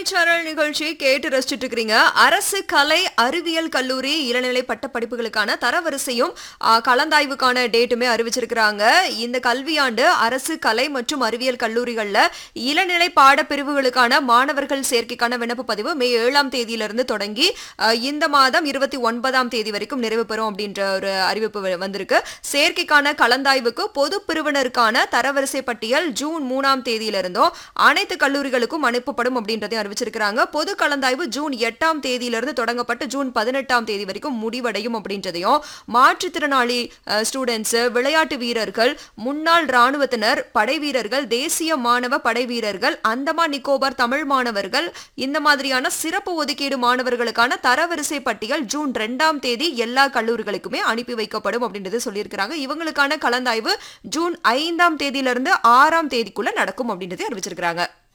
இளநிச்சாரல் நிகழ்ச்சி கேட்டு ரசிச்சுட்டு இருக்கிறீங்க அரசு கலை அறிவியல் கல்லூரி இளநிலை பட்ட படிப்புகளுக்கான தரவரிசையும் ஆ, கலந்தாய்வுக்கான டேட்டுமே அறிவிச்சிருக்கிறாங்க இந்த கல்வியாண்டு அரசு கலை மற்றும் அறிவியல் கல்லூரிகள்ல இளநிலை பாடப்பிரிவுகளுக்கான மாணவர்கள் சேர்க்கைக்கான விண்ணப்ப பதிவு மே ஏழாம் தேதியிலிருந்து தொடங்கி ஆ, இந்த மாதம் இருபத்தி ஒன்பதாம் தேதி வரைக்கும் நிறைவு பெறும் அப்படின்ற ஒரு அறிவிப்பு வ- வந்திருக்கு சேர்க்கைக்கான கலந்தாய்வுக்கு பொது பிரிவினருக்கான தரவரிசை பட்டியல் ஜூன் மூணாம் தேதியிலிருந்தும் அனைத்து கல்லூரிகளுக்கும் அனுப்பப்படும் அப்படின்றதையும் அறிவிச்சிருக்கிறாங்க பொது கலந்தாய்வு ஜூன் எட்டாம் தேதியிலிருந்து தொடங்கப்பட்டு ஜூன் பதினெட்டாம் தேதி வரைக்கும் முடிவடையும் அப்படின்றதையும் மாற்றுத்திறனாளி ஸ்டூடெண்ட்ஸ் விளையாட்டு வீரர்கள் முன்னாள் ராணுவத்தினர் படை வீரர்கள் தேசிய மாணவ படை வீரர்கள் அந்தமான் நிக்கோபார் தமிழ் மாணவர்கள் இந்த மாதிரியான சிறப்பு ஒதுக்கீடு மாணவர்களுக்கான தரவரிசை பட்டியல் ஜூன் ரெண்டாம் தேதி எல்லா கல்லூரிகளுக்குமே அனுப்பி வைக்கப்படும் அப்படின்றது சொல்லியிருக்கிறாங்க இவங்களுக்கான கலந்தாய்வு ஜூன் ஐந்தாம் தேதியிலிருந்து ஆறாம் தேதிக்குள்ள நடக்கும் அப்படின்றதை அறிவிச்சிருக்கிறாங்க